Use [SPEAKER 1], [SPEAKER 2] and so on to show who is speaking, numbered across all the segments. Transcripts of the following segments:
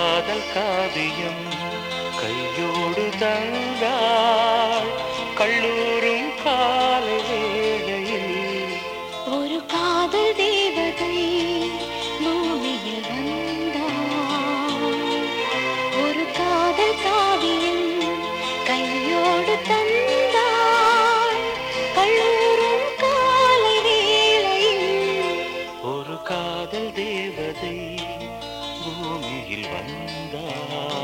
[SPEAKER 1] காதல் காவியம் கையோடு தந்தாள் கல்லூரும் காலை வேளையில்
[SPEAKER 2] ஒரு காதல் தேவதை பூமியில் வந்தாள் ஒரு காதல் காவியம் கையோடு தந்தாள் கல்லூரும் காலை வேளையில்
[SPEAKER 1] ஒரு காதல் தேவதை பூமியில் வந்தாள்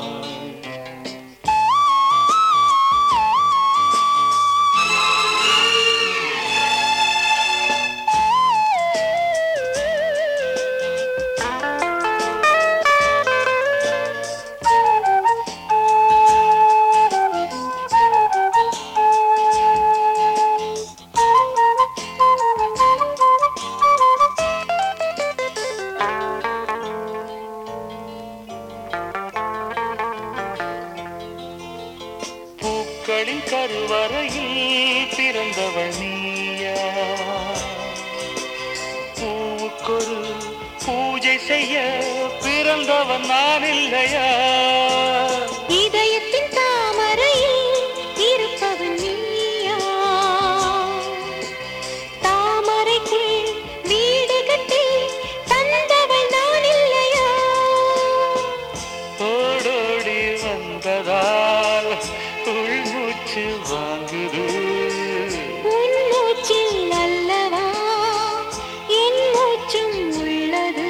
[SPEAKER 1] பூக்களின் கருவறையில் பிறந்தவள் நீயா பூவுக்கொரு பூஜை செய்ய பிறந்தவன் நான் இல்லையா
[SPEAKER 2] இதயத்தின் தாமரையில் இருப்பவன் நீயா தாமரைக்குள் வீடு கட்டி தந்தவள் நான் இல்லையா
[SPEAKER 1] ஓடோடி வந்ததால் உள்மூச்சு வாங்குது
[SPEAKER 2] உன் மூச்சில் அல்லவா என் மூச்சும் உள்ளது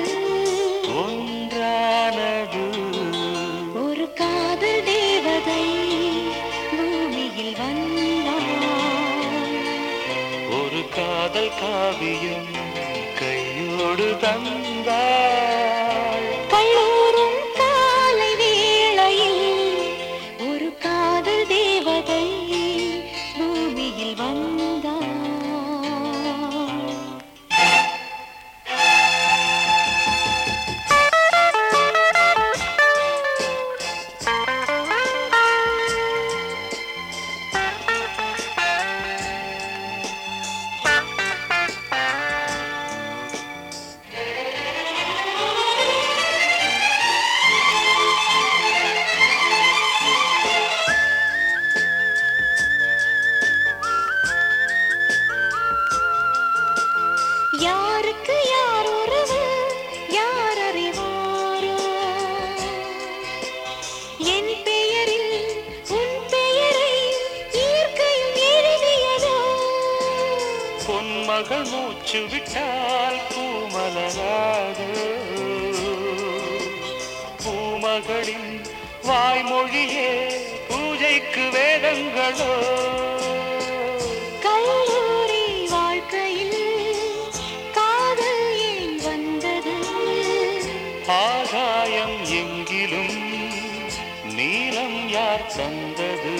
[SPEAKER 1] ஒன்றானது
[SPEAKER 2] ஒரு காதல் தேவதை பூமியில் வந்தாள்
[SPEAKER 1] ஒரு காதல் காவியம் கையோடு தந்தாள்
[SPEAKER 2] கல்லூரும் காலை வேளையில் ஒரு காதல் தேவதை பூமியில் வந்தாள் யாருக்கு யார் உறவு யார் அறிவாரோ என் பெயரில் உன் பெயரை இயற்கையும் எழுதியதோ
[SPEAKER 1] பொன்மகள் மூச்சு விட்டால் பூமலராது பூமகளின் வாய்மொழியே பூஜைக்கு வேதங்களோ
[SPEAKER 2] கல்லூரி வாழ்க்கையில் காதல் ஏன் வந்தது
[SPEAKER 1] ஆகாயம் எங்கிலும் நீலம் யார் தந்தது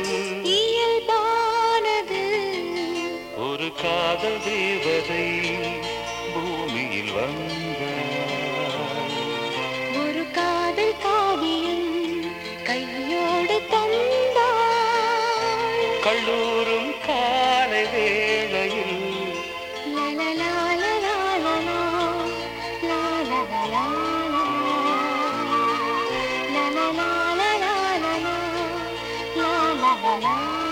[SPEAKER 2] இயல்பானது
[SPEAKER 1] ஒரு காதல் தேவதை பூமியில் வந்தாள்
[SPEAKER 2] ஒரு காதல் காவியம் கையோடு தந்தாள்
[SPEAKER 1] கல்லூரும் காலை வேளையில்
[SPEAKER 2] லலலாலலாலலா, லாலலலாலலா, லலலாலலாலலா, லாலலலா.